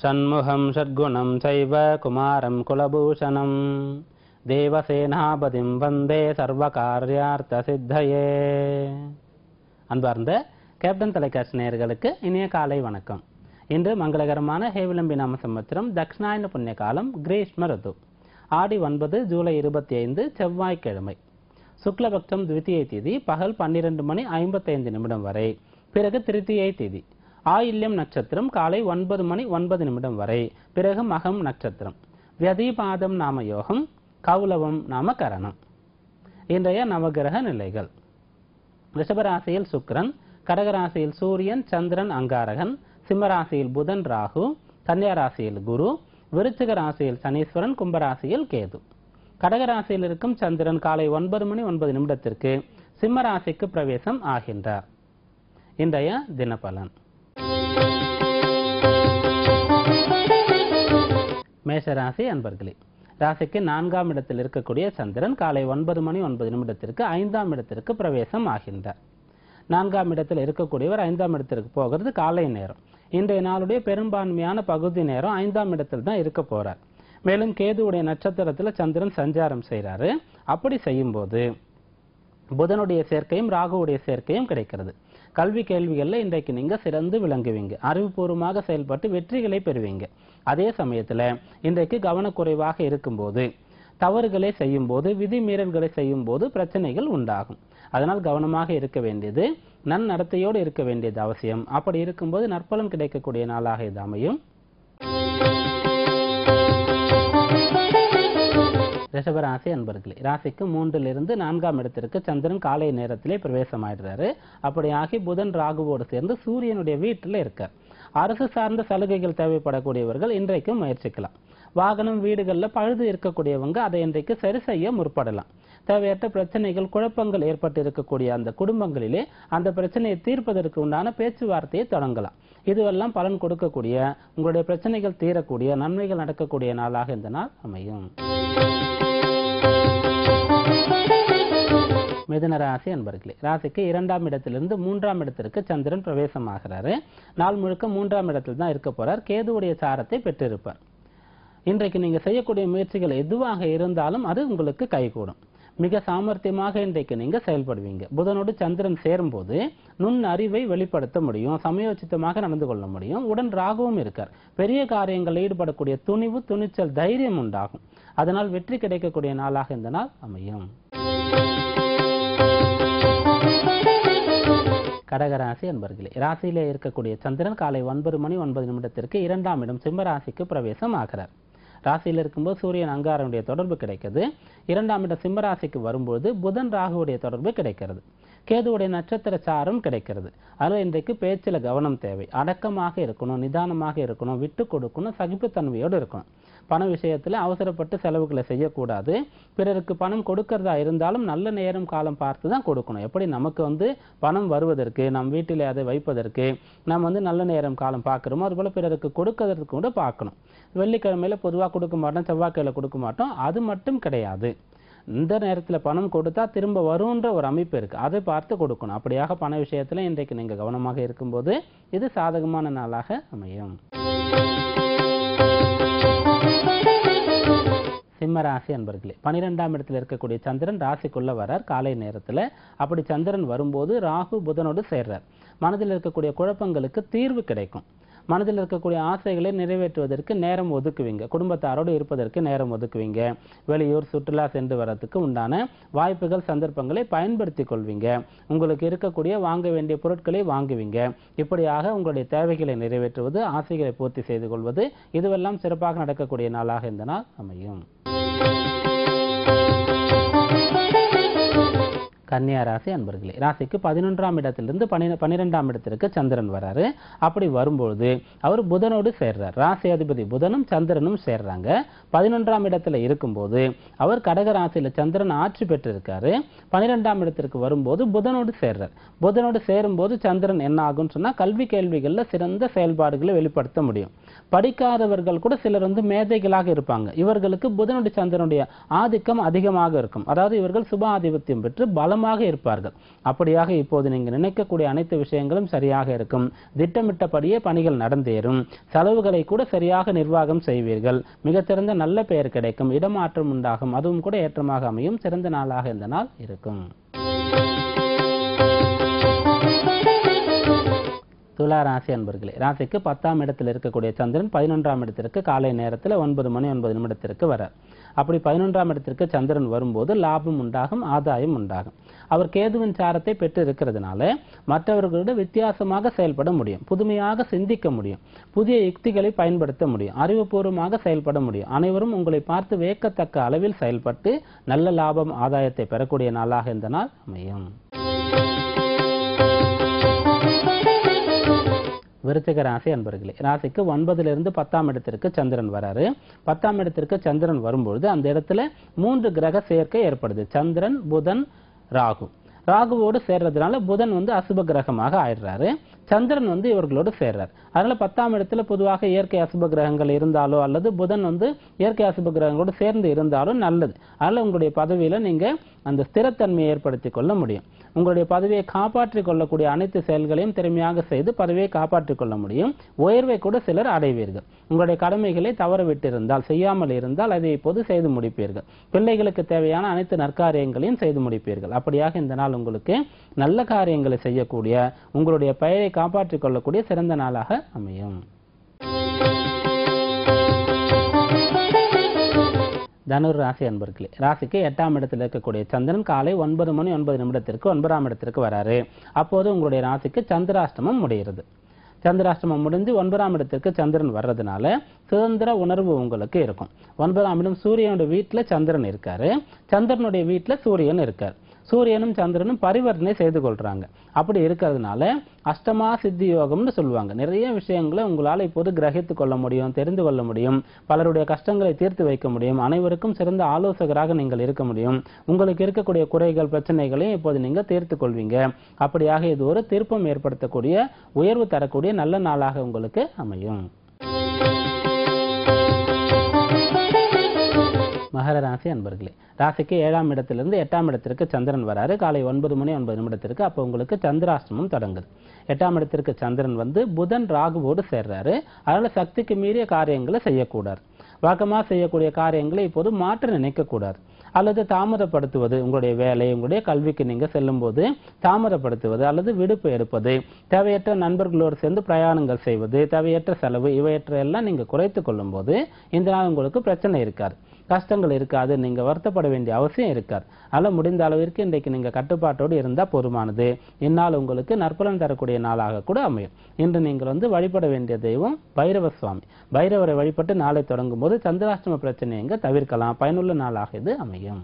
षण्मुखं षड्गुणं चैव कुमारं कुलभूषणं தேவசேனாபதிம் வந்தே சர்வகாரியார்த்த சித்தையே அன்பார்ந்த கேப்டன் தொலைக்காட்சி நேயர்களுக்கு இனிய காலை வணக்கம் இன்று மங்களகரமான ஹேவிலம்பி நாம சம்பத்திரம் தக்ஷணாயன புண்ணிய காலம் கிரீஷ்ம ருது ஆடி ஒன்பது ஜூலை இருபத்தி ஐந்து செவ்வாய்க்கிழமை சுக்லபக்ஷம் துவித்தியை தேதி பகல் பன்னிரண்டு மணி ஐம்பத்தைந்து நிமிடம் வரை பிறகு திருத்தியை தேதி ஆயில்யம் நட்சத்திரம் காலை ஒன்பது மணி ஒன்பது நிமிடம் வரை பிறகு மகம் நட்சத்திரம் வியதிபாதம் நாம யோகம் கௌலவம் நாம கரணம் இன்றைய நவகிரக நிலைகள் ரிஷபராசியில் சுக்கிரன் கடகராசியில் சூரியன் சந்திரன் அங்காரகன் சிம்மராசியில் புதன் ராகு கன்னியா ராசியில் குரு விருச்சிக ராசியில் சனீஸ்வரன் கும்பராசியில் கேது கடகராசியில் இருக்கும் சந்திரன் காலை ஒன்பது மணி ஒன்பது நிமிடத்திற்கு சிம்ம ராசிக்கு பிரவேசம் ஆகின்றார் இன்றைய தினபலன் மேஷராசி அன்பர்களே ராசிக்கு நான்காம் இடத்தில் இருக்கக்கூடிய சந்திரன் காலை ஒன்பது மணி ஒன்பது நிமிடத்திற்கு ஐந்தாம் இடத்திற்கு பிரவேசம் ஆகின்றார் நான்காம் இடத்தில் இருக்கக்கூடியவர் ஐந்தாம் இடத்திற்கு போகிறது காலை நேரம் இன்றைய நாளுடைய பெரும்பான்மையான பகுதி நேரம் ஐந்தாம் இடத்தில் தான் இருக்க போறார் மேலும் கேதுவுடைய நட்சத்திரத்துல சந்திரன் சஞ்சாரம் செய்கிறாரு அப்படி செய்யும்போது புதனுடைய சேர்க்கையும் ராகுவுடைய சேர்க்கையும் கிடைக்கிறது கல்வி கேள்விகளில் இன்றைக்கு நீங்க சிறந்து விளங்குவீங்க அறிவுபூர்வமாக செயல்பட்டு வெற்றிகளை பெறுவீங்க அதே சமயத்துல இன்றைக்கு கவனக்குறைவாக இருக்கும்போது தவறுகளை செய்யும்போது விதிமீறல்களை செய்யும்போது பிரச்சனைகள் உண்டாகும் அதனால் கவனமாக இருக்க வேண்டியது நன்னடத்தையோடு இருக்க வேண்டியது அவசியம் அப்படி இருக்கும்போது நற்பலன் கிடைக்கக்கூடிய நாளாக இது அமையும் ரிஷபராசி அன்பர்களே ராசிக்கு மூன்றிலிருந்து நான்காம் இடத்திற்கு சந்திரன் காலை நேரத்திலே பிரவேசமாயிடுறாரு அப்படியாகி புதன் ராகுவோடு சேர்ந்து சூரியனுடைய வீட்டில் இருக்கார் அரசு சார்ந்த சலுகைகள் தேவைப்படக்கூடியவர்கள் இன்றைக்கும் முயற்சிக்கலாம் வாகனம் வீடுகளில் பழுது இருக்கக்கூடியவங்க அதை இன்றைக்கு சரி செய்ய முற்படலாம் தேவையற்ற பிரச்சனைகள் குழப்பங்கள் ஏற்பட்டு இருக்கக்கூடிய அந்த குடும்பங்களிலே அந்த பிரச்சனையை தீர்ப்பதற்கு உண்டான பேச்சுவார்த்தையை தொடங்கலாம் இதுவெல்லாம் பலன் கொடுக்கக்கூடிய உங்களுடைய பிரச்சனைகள் தீரக்கூடிய நன்மைகள் நடக்கக்கூடிய நாளாக இந்த நாள் அமையும் மிதுன ராசி அன்பர்களே ராசிக்கு இரண்டாம் இடத்திலிருந்து மூன்றாம் இடத்திற்கு சந்திரன் பிரவேசமாகிறாரு நாள் முழுக்க மூன்றாம் இடத்தில் தான் இருக்க போறார் கேதுவுடைய சாரத்தை பெற்றிருப்பார் இன்றைக்கு நீங்க செய்யக்கூடிய முயற்சிகள் எதுவாக இருந்தாலும் அது உங்களுக்கு கைகூடும் மிக சாமர்த்தியமாக இன்றைக்கு நீங்க செயல்படுவீங்க புதனோடு சந்திரன் சேரும்போது நுண் அறிவை வெளிப்படுத்த முடியும் சமயோச்சித்தமாக நடந்து கொள்ள முடியும் உடன் ராகுவும் இருக்கார் பெரிய காரியங்களில் ஈடுபடக்கூடிய துணிவு துணிச்சல் தைரியம் உண்டாகும் அதனால் வெற்றி கிடைக்கக்கூடிய நாளாக இந்த நாள் அமையும் கடகராசி அன்பர்களே ராசியிலே இருக்கக்கூடிய சந்திரன் காலை ஒன்பது மணி ஒன்பது நிமிடத்திற்கு இரண்டாம் இடம் சிம்ம ராசிக்கு பிரவேசம் ஆகிறார் ராசியில் இருக்கும்போது சூரியன் அங்காரனுடைய தொடர்பு கிடைக்குது இரண்டாம் இடம் சிம்ம ராசிக்கு வரும்போது புதன் ராகுவுடைய தொடர்பு கிடைக்கிறது கேதுவுடைய நட்சத்திர சாரம் கிடைக்கிறது அதில் இன்றைக்கு பேச்சில் கவனம் தேவை அடக்கமாக இருக்கணும் நிதானமாக இருக்கணும் விட்டு கொடுக்கணும் சகிப்புத்தன்மையோடு இருக்கணும் பண விஷயத்தில் அவசரப்பட்டு செலவுகளை செய்யக்கூடாது பிறருக்கு பணம் கொடுக்கறதா இருந்தாலும் நல்ல நேரம் காலம் பார்த்து தான் கொடுக்கணும் எப்படி நமக்கு வந்து பணம் வருவதற்கு நம் வீட்டில் அதை வைப்பதற்கு நாம் வந்து நல்ல நேரம் காலம் பார்க்குறோமோ அதுபோல் பிறருக்கு கொடுக்கறதுக்கு கூட பார்க்கணும் வெள்ளிக்கிழமையில பொதுவாக கொடுக்க மாட்டோம் செவ்வாய்க்கிழமை கொடுக்க மாட்டோம் அது மட்டும் கிடையாது இந்த நேரத்தில் பணம் கொடுத்தா திரும்ப வரும்ன்ற ஒரு அமைப்பு இருக்கு அதை பார்த்து கொடுக்கணும் அப்படியாக பண விஷயத்துல இன்றைக்கு நீங்க கவனமாக இருக்கும்போது இது சாதகமான நாளாக அமையும் சிம்ம ராசி அன்பர்களே பனிரெண்டாம் இடத்துல இருக்கக்கூடிய சந்திரன் ராசிக்குள்ள வரார் காலை நேரத்துல அப்படி சந்திரன் வரும்போது ராகு புதனோடு சேர்றார் மனதில் இருக்கக்கூடிய குழப்பங்களுக்கு தீர்வு கிடைக்கும் மனதில் இருக்கக்கூடிய ஆசைகளை நிறைவேற்றுவதற்கு நேரம் ஒதுக்குவீங்க குடும்பத்தாரோடு இருப்பதற்கு நேரம் ஒதுக்குவீங்க வெளியூர் சுற்றுலா சென்று வர்றதுக்கு உண்டான வாய்ப்புகள் சந்தர்ப்பங்களை பயன்படுத்தி கொள்வீங்க உங்களுக்கு இருக்கக்கூடிய வாங்க வேண்டிய பொருட்களை வாங்குவீங்க இப்படியாக உங்களுடைய தேவைகளை நிறைவேற்றுவது ஆசைகளை பூர்த்தி செய்து கொள்வது இதுவெல்லாம் சிறப்பாக நடக்கக்கூடிய நாளாக இந்த நாள் அமையும் கன்னியா ராசி அன்பர்களே ராசிக்கு பதினொன்றாம் இடத்திலிருந்து பன்னிர பன்னிரெண்டாம் இடத்திற்கு சந்திரன் வராரு அப்படி வரும்பொழுது அவர் புதனோடு சேர்றார் ராசி அதிபதி புதனும் சந்திரனும் சேர்றாங்க பதினொன்றாம் இடத்துல இருக்கும்போது அவர் கடக ராசியில சந்திரன் ஆட்சி பெற்றிருக்காரு பன்னிரெண்டாம் இடத்திற்கு வரும்போது புதனோடு சேர்றார் புதனோடு சேரும்போது சந்திரன் என்ன ஆகும்னு சொன்னா கல்வி கேள்விகள்ல சிறந்த செயல்பாடுகளை வெளிப்படுத்த முடியும் படிக்காதவர்கள் கூட சிலர் வந்து மேதைகளாக இருப்பாங்க இவர்களுக்கு புதனுடைய சந்திரனுடைய ஆதிக்கம் அதிகமாக இருக்கும் அதாவது இவர்கள் சுப ஆதிபத்தியம் பெற்று பலமாக சுறுசுறுப்பாக இருப்பார்கள் அப்படியாக இப்போது நீங்கள் நினைக்கக்கூடிய அனைத்து விஷயங்களும் சரியாக இருக்கும் திட்டமிட்டபடியே பணிகள் நடந்தேறும் செலவுகளை கூட சரியாக நிர்வாகம் செய்வீர்கள் மிகச்சிறந்த நல்ல பெயர் கிடைக்கும் இடமாற்றம் உண்டாகும் அதுவும் கூட ஏற்றமாக அமையும் சிறந்த நாளாக இந்த நாள் இருக்கும் துலா ராசி அன்பர்களே ராசிக்கு பத்தாம் இடத்தில் இருக்கக்கூடிய சந்திரன் பதினொன்றாம் இடத்திற்கு காலை நேரத்தில் ஒன்பது மணி ஒன்பது நிமிடத்திற்கு வர அப்படி பதினொன்றாம் இடத்திற்கு சந்திரன் வரும்போது லாபம் உண்டாகும் ஆதாயம் உண்டாகும் அவர் கேதுவின் சாரத்தை பெற்று இருக்கிறதுனால மற்றவர்களோட வித்தியாசமாக செயல்பட முடியும் புதுமையாக சிந்திக்க முடியும் புதிய யுக்திகளை பயன்படுத்த முடியும் அறிவுபூர்வமாக செயல்பட முடியும் அனைவரும் உங்களை பார்த்து வியக்கத்தக்க அளவில் செயல்பட்டு நல்ல லாபம் ஆதாயத்தை பெறக்கூடிய நாளாக இந்த நாள் அமையும் விருச்சிக ராசி அன்பர்களே ராசிக்கு ஒன்பதிலிருந்து பத்தாம் இடத்திற்கு சந்திரன் வராரு பத்தாம் இடத்திற்கு சந்திரன் வரும்பொழுது அந்த இடத்துல மூன்று கிரக சேர்க்கை ஏற்படுது சந்திரன் புதன் ராகு ராகுவோடு சேர்றதுனால புதன் வந்து அசுப கிரகமாக ஆயிடுறாரு சந்திரன் வந்து இவர்களோடு சேர்றார் அதனால பத்தாம் இடத்துல பொதுவாக இயற்கை அசுப கிரகங்கள் இருந்தாலோ அல்லது புதன் வந்து இயற்கை அசுப கிரகங்களோடு சேர்ந்து இருந்தாலும் நல்லது அதனால உங்களுடைய பதவியில நீங்க அந்த ஸ்திரத்தன்மையை ஏற்படுத்திக் கொள்ள முடியும் உங்களுடைய பதவியை காப்பாற்றிக் கொள்ளக்கூடிய அனைத்து செயல்களையும் திறமையாக செய்து பதவியை காப்பாற்றிக் கொள்ள முடியும் உயர்வை கூட சிலர் அடைவீர்கள் உங்களுடைய கடமைகளை தவற விட்டிருந்தால் செய்யாமல் இருந்தால் அதை இப்போது செய்து முடிப்பீர்கள் பிள்ளைகளுக்கு தேவையான அனைத்து நற்காரியங்களையும் செய்து முடிப்பீர்கள் அப்படியாக இந்த நாள் உங்களுக்கு நல்ல காரியங்களை செய்யக்கூடிய உங்களுடைய பெயரை காப்பாற்றிக் கொள்ளக்கூடிய சிறந்த நாளாக அமையும் தனுர் ராசி அன்பர்களே ராசிக்கு எட்டாம் இடத்தில் இருக்கக்கூடிய சந்திரன் காலை ஒன்பது மணி ஒன்பது நிமிடத்திற்கு ஒன்பதாம் இடத்திற்கு வராரு அப்போது உங்களுடைய ராசிக்கு சந்திராஷ்டமம் முடிகிறது சந்திராஷ்டமம் முடிஞ்சு ஒன்பதாம் இடத்திற்கு சந்திரன் வர்றதுனால சுதந்திர உணர்வு உங்களுக்கு இருக்கும் ஒன்பதாம் இடம் சூரியனுடைய வீட்டுல சந்திரன் இருக்காரு சந்திரனுடைய வீட்டுல சூரியன் இருக்கார் சூரியனும் சந்திரனும் பரிவர்த்தனை செய்து கொள்றாங்க அப்படி இருக்கிறதுனால அஷ்டமா சித்தி யோகம்னு சொல்லுவாங்க நிறைய விஷயங்களை உங்களால இப்போது கிரகித்து கொள்ள முடியும் தெரிந்து கொள்ள முடியும் பலருடைய கஷ்டங்களை தீர்த்து வைக்க முடியும் அனைவருக்கும் சிறந்த ஆலோசகராக நீங்கள் இருக்க முடியும் உங்களுக்கு இருக்கக்கூடிய குறைகள் பிரச்சனைகளையும் இப்போது நீங்க தீர்த்து கொள்வீங்க அப்படியாக இது ஒரு திருப்பம் ஏற்படுத்தக்கூடிய உயர்வு தரக்கூடிய நல்ல நாளாக உங்களுக்கு அமையும் மகர ராசி அன்பர்களே ராசிக்கு ஏழாம் இடத்திலிருந்து எட்டாம் இடத்திற்கு சந்திரன் வராரு காலை ஒன்பது மணி ஒன்பது நிமிடத்திற்கு அப்போ உங்களுக்கு சந்திராஷ்டமம் தொடங்குது எட்டாம் இடத்திற்கு சந்திரன் வந்து புதன் ராகுவோடு சேர்றாரு அதனால சக்திக்கு மீறிய காரியங்களை செய்யக்கூடாது வழக்கமாக செய்யக்கூடிய காரியங்களை இப்போது மாற்ற நினைக்கக்கூடாது அல்லது தாமதப்படுத்துவது உங்களுடைய வேலை உங்களுடைய கல்விக்கு நீங்க செல்லும்போது தாமதப்படுத்துவது அல்லது விடுப்பு எடுப்பது தேவையற்ற நண்பர்களோடு சேர்ந்து பிரயாணங்கள் செய்வது தேவையற்ற செலவு இவையற்ற எல்லாம் நீங்க குறைத்து கொள்ளும்போது இந்த நாள் உங்களுக்கு பிரச்சனை இருக்காது கஷ்டங்கள் இருக்காது நீங்க வருத்தப்பட வேண்டிய அவசியம் இருக்காது அதனால முடிந்த அளவிற்கு இன்றைக்கு நீங்க கட்டுப்பாட்டோடு இருந்தா போதுமானது இந்நாள் உங்களுக்கு நற்பலன் தரக்கூடிய நாளாக கூட அமையும் இன்று நீங்கள் வந்து வழிபட வேண்டிய தெய்வம் பைரவ சுவாமி பைரவரை வழிபட்டு நாளை தொடங்கும் போது சந்திராஷ்டம பிரச்சனையை இங்க தவிர்க்கலாம் பயனுள்ள நாளாக இது அமையும்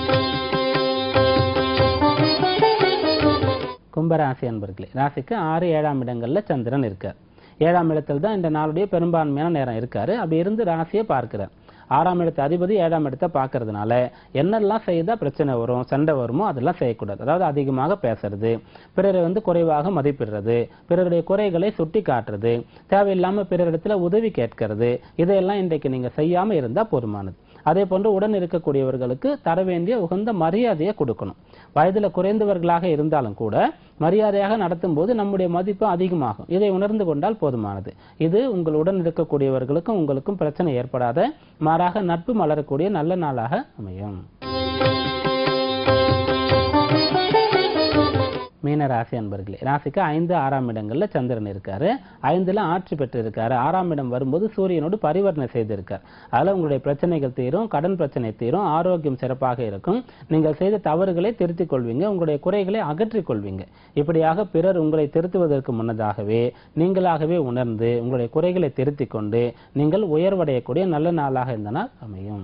கும்பராசி அன்பர்களே ராசிக்கு ஆறு ஏழாம் இடங்கள்ல சந்திரன் இருக்கார் ஏழாம் இடத்துல தான் இந்த நாளுடைய பெரும்பான்மையான நேரம் இருக்காரு அப்படி இருந்து ராசியை பார்க்கிறார் ஆறாம் இடத்து அதிபதி ஏழாம் இடத்தை பார்க்கறதுனால என்னெல்லாம் செய்தா பிரச்சனை வரும் சண்டை வருமோ அதெல்லாம் செய்யக்கூடாது அதாவது அதிகமாக பேசுறது பிறரை வந்து குறைவாக மதிப்பிடுறது பிறருடைய குறைகளை சுட்டி காட்டுறது தேவையில்லாம பிறரிடத்துல உதவி கேட்கறது இதையெல்லாம் இன்றைக்கு நீங்க செய்யாம இருந்தா போதுமானது அதே போன்று உடன் இருக்கக்கூடியவர்களுக்கு தர வேண்டிய உகந்த மரியாதையை கொடுக்கணும் வயதுல குறைந்தவர்களாக இருந்தாலும் கூட மரியாதையாக நடத்தும் போது நம்முடைய மதிப்பு அதிகமாகும் இதை உணர்ந்து கொண்டால் போதுமானது இது உங்களுடன் இருக்கக்கூடியவர்களுக்கும் உங்களுக்கும் பிரச்சனை ஏற்படாத மாறாக நட்பு மலரக்கூடிய நல்ல நாளாக அமையும் மீன ராசி அன்பர்களே ராசிக்கு ஐந்து ஆறாம் இடங்கள்ல சந்திரன் இருக்காரு ஐந்துல ஆட்சி பெற்று இருக்காரு ஆறாம் இடம் வரும்போது சூரியனோடு பரிவர்த்தனை செய்திருக்கார் அதுல உங்களுடைய பிரச்சனைகள் தீரும் கடன் பிரச்சனை தீரும் ஆரோக்கியம் சிறப்பாக இருக்கும் நீங்கள் செய்த தவறுகளை திருத்திக் கொள்வீங்க உங்களுடைய குறைகளை அகற்றிக் கொள்வீங்க இப்படியாக பிறர் உங்களை திருத்துவதற்கு முன்னதாகவே நீங்களாகவே உணர்ந்து உங்களுடைய குறைகளை திருத்திக் கொண்டு நீங்கள் உயர்வடையக்கூடிய நல்ல நாளாக இந்த நாள் அமையும்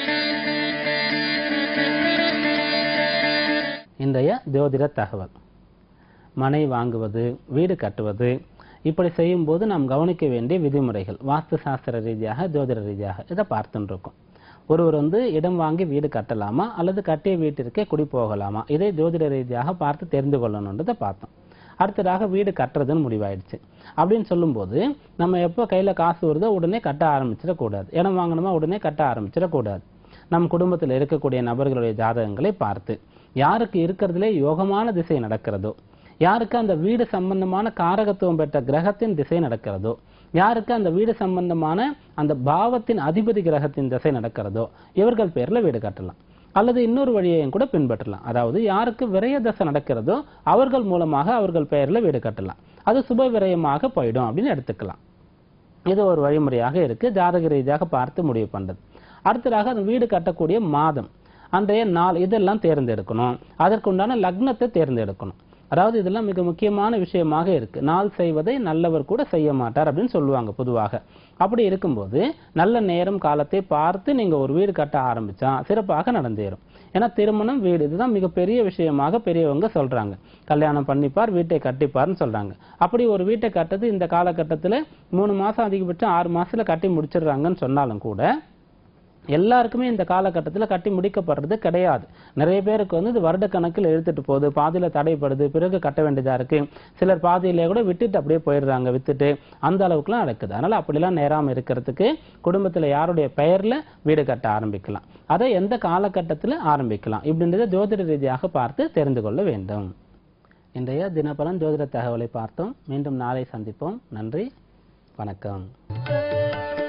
இன்றைய ஜோதிட தகவல் மனை வாங்குவது வீடு கட்டுவது இப்படி செய்யும்போது நாம் கவனிக்க வேண்டிய விதிமுறைகள் வாஸ்து சாஸ்திர ரீதியாக ஜோதிட ரீதியாக இதை பார்த்துட்டு இருக்கோம் ஒருவர் வந்து இடம் வாங்கி வீடு கட்டலாமா அல்லது கட்டிய வீட்டிற்கே குடி போகலாமா இதை ஜோதிட ரீதியாக பார்த்து தெரிந்து கொள்ளணுன்றதை பார்த்தோம் அடுத்ததாக வீடு கட்டுறதுன்னு முடிவாயிடுச்சு அப்படின்னு சொல்லும்போது நம்ம எப்போ கையில் காசு வருதோ உடனே கட்ட ஆரம்பிச்சிடக்கூடாது இடம் வாங்கணுமா உடனே கட்ட ஆரம்பிச்சிடக்கூடாது நம் குடும்பத்தில் இருக்கக்கூடிய நபர்களுடைய ஜாதகங்களை பார்த்து யாருக்கு இருக்கிறதுலே யோகமான திசை நடக்கிறதோ யாருக்கு அந்த வீடு சம்பந்தமான காரகத்துவம் பெற்ற கிரகத்தின் திசை நடக்கிறதோ யாருக்கு அந்த வீடு சம்பந்தமான அந்த பாவத்தின் அதிபதி கிரகத்தின் திசை நடக்கிறதோ இவர்கள் பேர்ல வீடு கட்டலாம் அல்லது இன்னொரு வழியையும் கூட பின்பற்றலாம் அதாவது யாருக்கு விரய தசை நடக்கிறதோ அவர்கள் மூலமாக அவர்கள் பெயர்ல வீடு கட்டலாம் அது சுப விரயமாக போயிடும் அப்படின்னு எடுத்துக்கலாம் இது ஒரு வழிமுறையாக இருக்கு ஜாதக ரீதியாக பார்த்து முடிவு பண்றது அடுத்ததாக அந்த வீடு கட்டக்கூடிய மாதம் அன்றைய நாள் இதெல்லாம் தேர்ந்தெடுக்கணும் அதற்குண்டான லக்னத்தை தேர்ந்தெடுக்கணும் அதாவது இதெல்லாம் மிக முக்கியமான விஷயமாக இருக்கு நாள் செய்வதை நல்லவர் கூட செய்ய மாட்டார் அப்படின்னு சொல்லுவாங்க பொதுவாக அப்படி இருக்கும்போது நல்ல நேரம் காலத்தை பார்த்து நீங்க ஒரு வீடு கட்ட ஆரம்பிச்சா சிறப்பாக நடந்தேறும் ஏன்னா திருமணம் வீடு இதுதான் மிகப்பெரிய விஷயமாக பெரியவங்க சொல்றாங்க கல்யாணம் பண்ணிப்பார் வீட்டை கட்டிப்பார்னு சொல்றாங்க அப்படி ஒரு வீட்டை கட்டது இந்த காலகட்டத்துல மூணு மாசம் அதிகபட்சம் ஆறு மாசத்துல கட்டி முடிச்சிடுறாங்கன்னு சொன்னாலும் கூட எல்லாருக்குமே இந்த காலகட்டத்துல கட்டி முடிக்கப்படுறது கிடையாது நிறைய பேருக்கு வந்து இது வருட கணக்கில் இழுத்துட்டு போகுது பாதியில தடைப்படுது பிறகு கட்ட வேண்டியதா இருக்கு சிலர் பாதியிலே கூட விட்டுட்டு அப்படியே போயிடுறாங்க வித்துட்டு அந்த அளவுக்குலாம் நடக்குது அதனால அப்படிலாம் நேராம இருக்கிறதுக்கு குடும்பத்துல யாருடைய பெயர்ல வீடு கட்ட ஆரம்பிக்கலாம் அதை எந்த காலகட்டத்துல ஆரம்பிக்கலாம் இப்படின்றத ஜோதிட ரீதியாக பார்த்து தெரிந்து கொள்ள வேண்டும் இன்றைய தினபலன் ஜோதிட தகவலை பார்த்தோம் மீண்டும் நாளை சந்திப்போம் நன்றி வணக்கம்